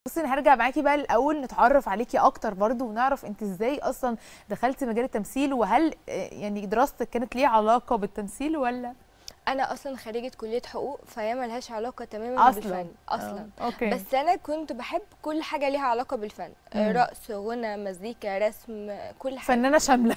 بصي انا هرجع معاكي بقى الاول نتعرف عليكي اكتر برضو ونعرف انت ازاي اصلا دخلتي مجال التمثيل وهل آه، يعني دراستك كانت ليها علاقه بالتمثيل ولا انا اصلا خريجه كليه حقوق فهي ملهاش علاقه تماما أصلاً. بالفن اصلا آه، اوكي بس انا كنت بحب كل حاجه ليها علاقه بالفن آه، مم. رقص غنى مزيكا رسم آه، كل حاجه فنانه شامله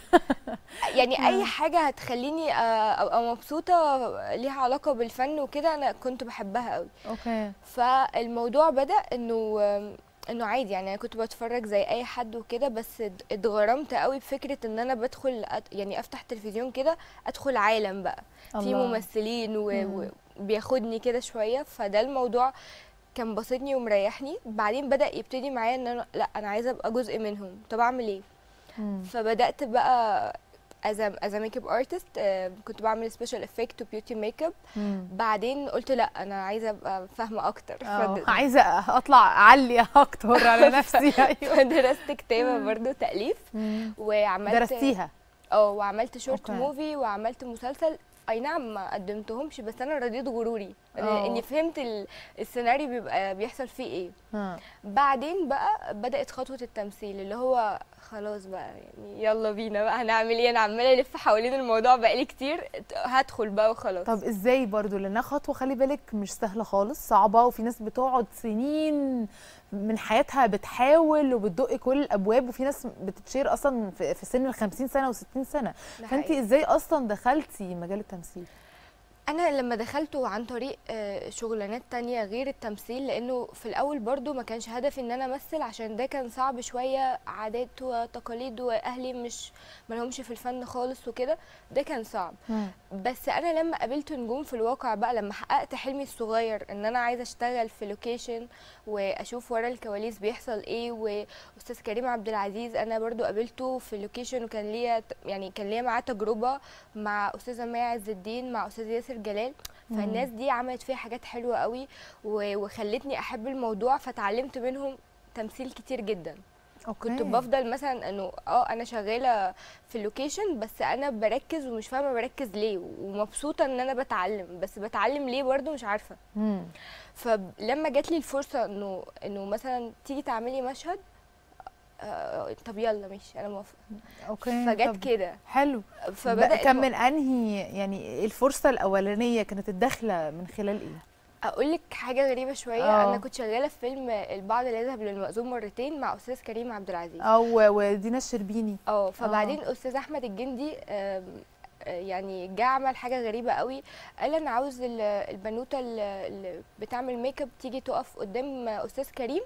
يعني اي حاجه هتخليني آه، ابقى مبسوطه ليها علاقه بالفن وكده انا كنت بحبها قوي اوكي فالموضوع بدا انه آم، انه عادي يعني انا كنت بتفرج زي اي حد وكده بس ات- اتغرمت قوي بفكره ان انا بدخل أت- يعني افتح تلفزيون كده ادخل عالم بقى في الله. ممثلين مم. وبياخدني كده شويه فده الموضوع كان باسطني ومريحني بعدين بدا يبتدي معايا ان انا لا انا عايزه ابقى جزء منهم طب اعمل ايه مم. فبدات بقى از از ميك اب ارتست كنت بعمل سبيشال افكت وبيوتي ميك اب مم. بعدين قلت لا انا عايزه ابقى فاهمه اكتر آه، فد- عايزه اطلع اعلي اكتر على نفسي ايوه فدرست كتابه برضو تاليف مم. وعملت درستيها اه وعملت شورت أوكي. موفي وعملت مسلسل اي نعم ما قدمتهمش بس انا رضيت غروري اه. أنا اني فهمت ال- السيناريو بيبقى بيحصل فيه ايه ها. بعدين بقى بدات خطوه التمثيل اللي هو خلاص بقى يعني يلا بينا بقى هنعمل ايه انا عماله الف حوالين الموضوع بقالي كتير هدخل بقى وخلاص طب ازاي برضو لانها خطوه خلي بالك مش سهله خالص صعبه وفي ناس بتقعد سنين من حياتها بتحاول وبتدق كل الابواب وفي ناس بتتشير اصلا في في سن ال 50 سنه و60 سنه ده فانت حقيقي. ازاي اصلا دخلتي مجال التمثيل انا لما دخلته عن طريق آه، شغلانات تانية غير التمثيل لانه في الاول برضو ما كانش هدفي ان انا امثل عشان ده كان صعب شوية عادات وتقاليد واهلي مش ملهمش في الفن خالص وكده ده كان صعب بس انا لما قابلت نجوم في الواقع بقى لما حققت حلمي الصغير ان انا عايزه اشتغل في لوكيشن واشوف ورا الكواليس بيحصل ايه واستاذ كريم عبد العزيز انا برضو قابلته في لوكيشن وكان ليا يعني كان ليا معاه تجربه مع استاذه مايا عز الدين مع استاذ ياسر جلال مم. فالناس دي عملت فيها حاجات حلوه قوي و- وخلتني احب الموضوع فتعلمت منهم تمثيل كتير جدا اوكي كنت بفضل مثلا انه اه انا شغاله في اللوكيشن بس انا بركز ومش فاهمه بركز ليه ومبسوطه ان انا بتعلم بس بتعلم ليه برضو مش عارفه مم. فلما جات لي الفرصه انه انه مثلا تيجي تعملي مشهد آه طب يلا ماشي انا موافقه اوكي فجت طب كده حلو فبدا بقى كان الم- من انهي يعني الفرصه الاولانيه كانت الداخله من خلال ايه اقول لك حاجه غريبه شويه اه. انا كنت شغاله في فيلم البعض لا يذهب للمأذون مرتين مع استاذ كريم عبد العزيز او ودينا الشربيني اه فبعدين استاذ احمد الجندي آم، آه، يعني جه عمل حاجه غريبه قوي قال انا عاوز ال- البنوته ال- اللي بتعمل ميك اب تيجي تقف قدام استاذ كريم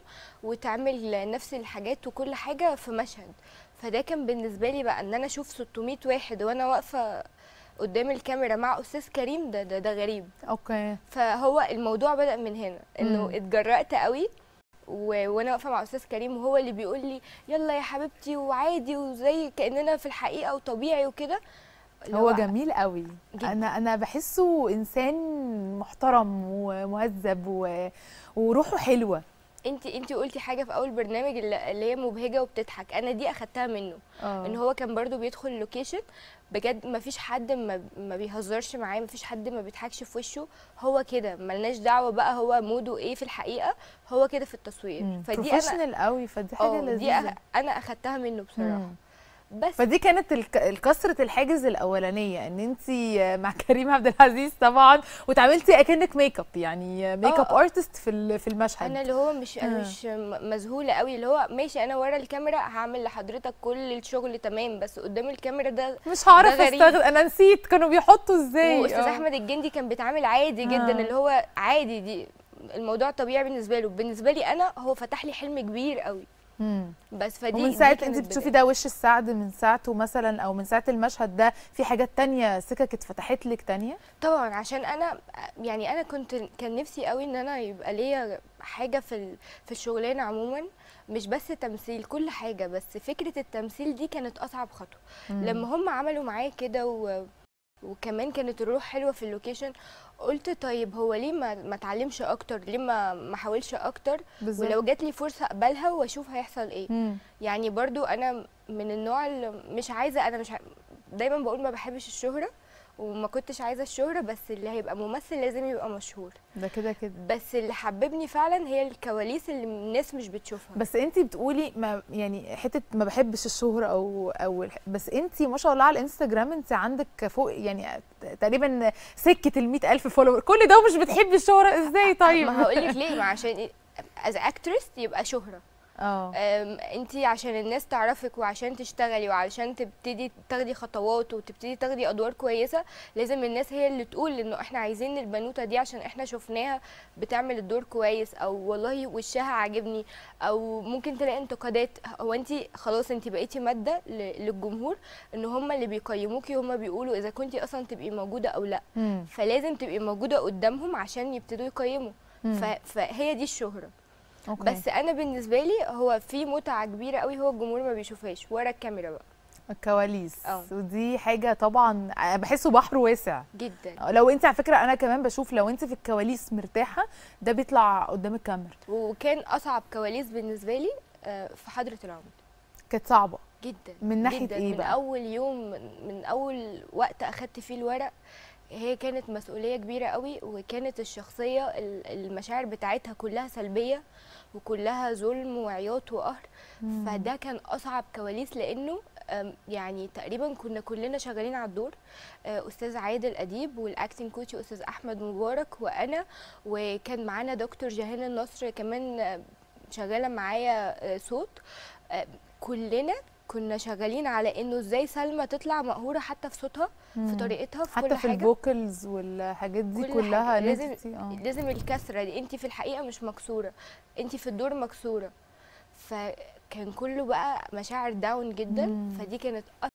وتعمل نفس الحاجات وكل حاجه في مشهد فده كان بالنسبه لي بقى ان انا اشوف 600 واحد وانا واقفه قدام الكاميرا مع استاذ كريم ده ده, ده غريب اوكي فهو الموضوع بدأ من هنا انه مم. اتجرأت قوي و... وانا واقفه مع استاذ كريم وهو اللي بيقول لي يلا يا حبيبتي وعادي وزي كاننا في الحقيقه وطبيعي وكده اللي هو جميل قوي جداً. انا انا بحسه انسان محترم ومهذب و... وروحه حلوه انت انت قلتي حاجه في اول برنامج اللي اللي هي مبهجه وبتضحك انا دي اخدتها منه اه ان هو كان برضو بيدخل اللوكيشن بجد ما فيش حد ما, ما بيهزرش معاه ما فيش حد ما بيضحكش في وشه هو كده ملناش دعوه بقى هو موده ايه في الحقيقه هو كده في التصوير فدي انا بروفيشنال قوي فدي حاجه اه دي لذيذه أخ... انا اخدتها منه بصراحه مم. بس فدي كانت الك- الكسرة الحاجز الاولانيه ان انت مع كريم عبد العزيز طبعا وتعاملتي اكنك ميك اب يعني ميك اب اه. ارتست في ال- في المشهد انا اللي هو مش انا آه. مش م- مذهوله قوي اللي هو ماشي انا ورا الكاميرا هعمل لحضرتك كل الشغل تمام بس قدام الكاميرا ده مش هعرف ده غريب. استغل انا نسيت كانوا بيحطوا ازاي واستاذ اه. احمد الجندي كان بيتعامل عادي جدا آه. اللي هو عادي دي الموضوع طبيعي بالنسبه له بالنسبه لي انا هو فتح لي حلم كبير قوي مم. بس فدي ومن دي ساعة كانت انت بتشوفي بداية. ده وش السعد من ساعته مثلا او من ساعة المشهد ده في حاجات تانية سكك اتفتحت لك تانية طبعا عشان انا يعني انا كنت كان نفسي قوي ان انا يبقى ليا حاجه في ال- في الشغلانه عموما مش بس تمثيل كل حاجه بس فكره التمثيل دي كانت اصعب خطوه لما هم عملوا معايا كده و... وكمان كانت الروح حلوه في اللوكيشن قلت طيب هو ليه ما ما اتعلمش اكتر ليه ما ما احاولش اكتر بالظبط ولو جات لي فرصه اقبلها واشوف هيحصل ايه مم. يعني برضو انا من النوع اللي مش عايزه انا مش ع... دايما بقول ما بحبش الشهره وما كنتش عايزه الشهره بس اللي هيبقى ممثل لازم يبقى مشهور ده كده كده بس اللي حببني فعلا هي الكواليس اللي الناس مش بتشوفها بس انت بتقولي ما يعني حته ما بحبش الشهره او او الح- بس انت ما شاء الله على الانستجرام انت عندك فوق يعني تقريبا سكه ال ألف فولور كل ده ومش بتحبي الشهره ازاي طيب ما هقول لك ليه ما عشان از اكترس يبقى شهره اه انت عشان الناس تعرفك وعشان تشتغلي وعشان تبتدي تاخدي خطوات وتبتدي تاخدي ادوار كويسه لازم الناس هي اللي تقول انه احنا عايزين البنوته دي عشان احنا شفناها بتعمل الدور كويس او والله وشها عاجبني او ممكن تلاقي انتقادات هو انت خلاص انت بقيتي ماده ل- للجمهور ان هم اللي بيقيموكي هم بيقولوا اذا كنتي اصلا تبقي موجوده او لا مم. فلازم تبقي موجوده قدامهم عشان يبتدوا يقيموا مم. ف- فهي دي الشهره أوكي. بس انا بالنسبه لي هو في متعه كبيره قوي هو الجمهور ما بيشوفهاش ورا الكاميرا بقى الكواليس اه. ودي حاجه طبعا بحسه بحر واسع جدا لو انت على فكره انا كمان بشوف لو انت في الكواليس مرتاحه ده بيطلع قدام الكاميرا وكان اصعب كواليس بالنسبه لي آه، في حضره العمر كانت صعبه جدا من ناحية جدا ايه من بقى؟ اول يوم من, من اول وقت اخدت فيه الورق هي كانت مسؤوليه كبيره قوي وكانت الشخصيه ال- المشاعر بتاعتها كلها سلبيه وكلها ظلم وعياط وقهر فده كان اصعب كواليس لانه أم، يعني تقريبا كنا كلنا شغالين على الدور آه، استاذ عادل اديب والاكتنج كوتش استاذ احمد مبارك وانا وكان معانا دكتور جهان النصر كمان آه، شغاله معايا آه، صوت آه، كلنا كنا شغالين على انه ازاي سلمى تطلع مقهوره حتى في صوتها في مم. طريقتها في حتى كل في حاجه الفوكلز والحاجات دي كل كلها حاجة. إن لازم انت- اه. لازم الكسره دي انت في الحقيقه مش مكسوره انت في الدور مكسوره فكان كله بقى مشاعر داون جدا مم. فدي كانت